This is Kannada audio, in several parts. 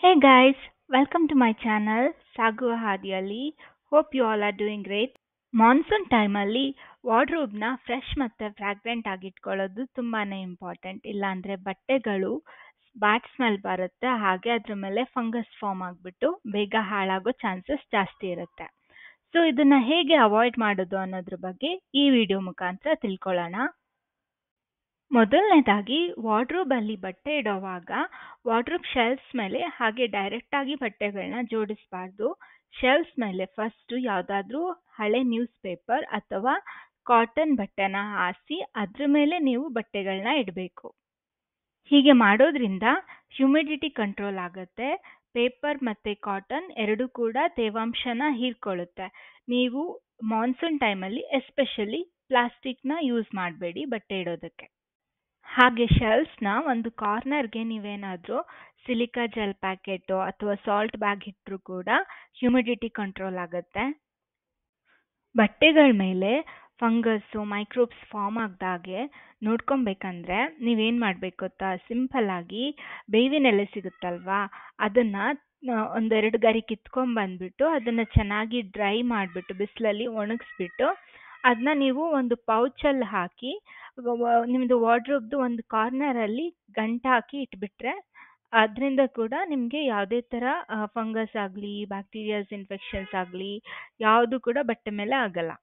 Hey guys, welcome to my channel ಸಾಗುವ ಹಾದಿಯಲ್ಲಿ hope you all are doing great monsoon ಟೈಮಲ್ಲಿ ವಾರ್ಡ್ರೋಬ್ನ ಫ್ರೆಶ್ ಮತ್ತು ಫ್ರಾಗ್ರೆಂಟ್ ಆಗಿ ಇಟ್ಕೊಳ್ಳೋದು ತುಂಬಾ ಇಂಪಾರ್ಟೆಂಟ್ ಇಲ್ಲಾಂದರೆ ಬಟ್ಟೆಗಳು ಬ್ಯಾಡ್ ಸ್ಮೆಲ್ ಬರುತ್ತೆ ಹಾಗೆ ಅದ್ರ ಮೇಲೆ ಫಂಗಸ್ ಫಾರ್ಮ್ ಆಗಿಬಿಟ್ಟು ಬೇಗ ಹಾಳಾಗೋ ಚಾನ್ಸಸ್ ಜಾಸ್ತಿ ಇರುತ್ತೆ ಸೊ ಇದನ್ನು ಹೇಗೆ ಅವಾಯ್ಡ್ ಮಾಡೋದು ಅನ್ನೋದ್ರ ಬಗ್ಗೆ ಈ ವಿಡಿಯೋ ಮುಖಾಂತರ ತಿಳ್ಕೊಳ್ಳೋಣ ಮೊದಲನೇದಾಗಿ ವಾರ್ಡ್ರೋಬ್ ಅಲ್ಲಿ ಬಟ್ಟೆ ಇಡೋವಾಗ ವಾರ್ಡ್ರೋಬ್ ಶೆಲ್ಫ್ಸ್ ಮೇಲೆ ಹಾಗೆ ಡೈರೆಕ್ಟ್ ಆಗಿ ಬಟ್ಟೆಗಳನ್ನ ಜೋಡಿಸಬಾರ್ದು ಶೆಲ್ಫ್ಸ್ ಮೇಲೆ ಫಸ್ಟ್ ಯಾವುದಾದ್ರೂ ಹಳೆ ನ್ಯೂಸ್ ಪೇಪರ್ ಅಥವಾ ಕಾಟನ್ ಬಟ್ಟೆನ ಹಾಸಿ ಅದ್ರ ಮೇಲೆ ನೀವು ಬಟ್ಟೆಗಳನ್ನ ಇಡಬೇಕು ಹೀಗೆ ಮಾಡೋದ್ರಿಂದ ಹ್ಯುಮಿಡಿಟಿ ಕಂಟ್ರೋಲ್ ಆಗುತ್ತೆ ಪೇಪರ್ ಮತ್ತು ಕಾಟನ್ ಎರಡೂ ಕೂಡ ತೇವಾಂಶನ ಹೀರ್ಕೊಳ್ಳುತ್ತೆ ನೀವು ಮಾನ್ಸೂನ್ ಟೈಮಲ್ಲಿ ಎಸ್ಪೆಷಲಿ ಪ್ಲಾಸ್ಟಿಕ್ನ ಯೂಸ್ ಮಾಡಬೇಡಿ ಬಟ್ಟೆ ಇಡೋದಕ್ಕೆ ಹಾಗೆ ಶೆಲ್ಫ್ಸ್ನ ಒಂದು ಕಾರ್ನರ್ಗೆ ನೀವೇನಾದರೂ ಸಿಲಿಕಾ ಜೆಲ್ ಪ್ಯಾಕೆಟು ಅಥವಾ ಸಾಲ್ಟ್ ಬ್ಯಾಗ್ ಇಟ್ಟರು ಕೂಡ ಹ್ಯುಮಿಡಿಟಿ ಕಂಟ್ರೋಲ್ ಆಗುತ್ತೆ ಬಟ್ಟೆಗಳ ಮೇಲೆ ಫಂಗಸ್ಸು ಮೈಕ್ರೋಬ್ಸ್ ಫಾರ್ಮ್ ಆಗದಾಗೆ ನೋಡ್ಕೊಬೇಕಂದ್ರೆ ನೀವೇನು ಮಾಡಬೇಕು ಗೊತ್ತಾ ಸಿಂಪಲ್ ಆಗಿ ಬೇವಿನ ಎಲೆ ಸಿಗುತ್ತಲ್ವಾ ಅದನ್ನು ಒಂದೆರಡು ಗರಿ ಕಿತ್ಕೊಂಡ್ಬಂದ್ಬಿಟ್ಟು ಅದನ್ನು ಚೆನ್ನಾಗಿ ಡ್ರೈ ಮಾಡಿಬಿಟ್ಟು ಬಿಸಿಲಲ್ಲಿ ಒಣಗಿಸ್ಬಿಟ್ಟು ಅದನ್ನ ನೀವು ಒಂದು ಪೌಚಲ್ಲಿ ಹಾಕಿ ನಿಮ್ಮದು ವಾರ್ಡ್ರೋಬ್ದು ಒಂದು ಕಾರ್ನರಲ್ಲಿ ಗಂಟು ಹಾಕಿ ಇಟ್ಬಿಟ್ರೆ ಅದರಿಂದ ಕೂಡ ನಿಮಗೆ ಯಾವುದೇ ಥರ ಫಂಗಸ್ ಆಗಲಿ ಬ್ಯಾಕ್ಟೀರಿಯಾಸ್ ಇನ್ಫೆಕ್ಷನ್ಸ್ ಆಗಲಿ ಯಾವುದು ಕೂಡ ಬಟ್ಟೆ ಮೇಲೆ ಆಗಲ್ಲ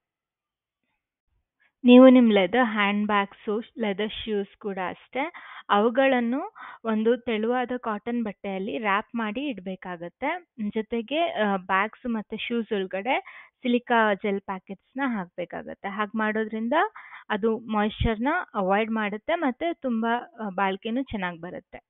ನೀವು ನಿಮ್ಮ leather hand bags leather shoes ಕೂಡ ಅಷ್ಟೇ ಅವುಗಳನ್ನು ಒಂದು ತೆಳುವಾದ ಕಾಟನ್ ಬಟ್ಟೆಯಲ್ಲಿ ರ್ಯಾಪ್ ಮಾಡಿ ಇಡಬೇಕಾಗತ್ತೆ ಜೊತೆಗೆ ಬ್ಯಾಗ್ಸ್ ಮತ್ತು ಶೂಸ್ ಒಳಗಡೆ ಸಿಲಿಕಾ ಜೆಲ್ ಪ್ಯಾಕೆಟ್ಸ್ನ ಹಾಕಬೇಕಾಗತ್ತೆ ಹಾಗೆ ಮಾಡೋದ್ರಿಂದ ಅದು ಮಾಯ್ಶ್ಚರ್ನ ಅವಾಯ್ಡ್ ಮಾಡುತ್ತೆ ಮತ್ತು ತುಂಬ ಬಾಳಿಕೆನೂ ಚೆನ್ನಾಗಿ ಬರುತ್ತೆ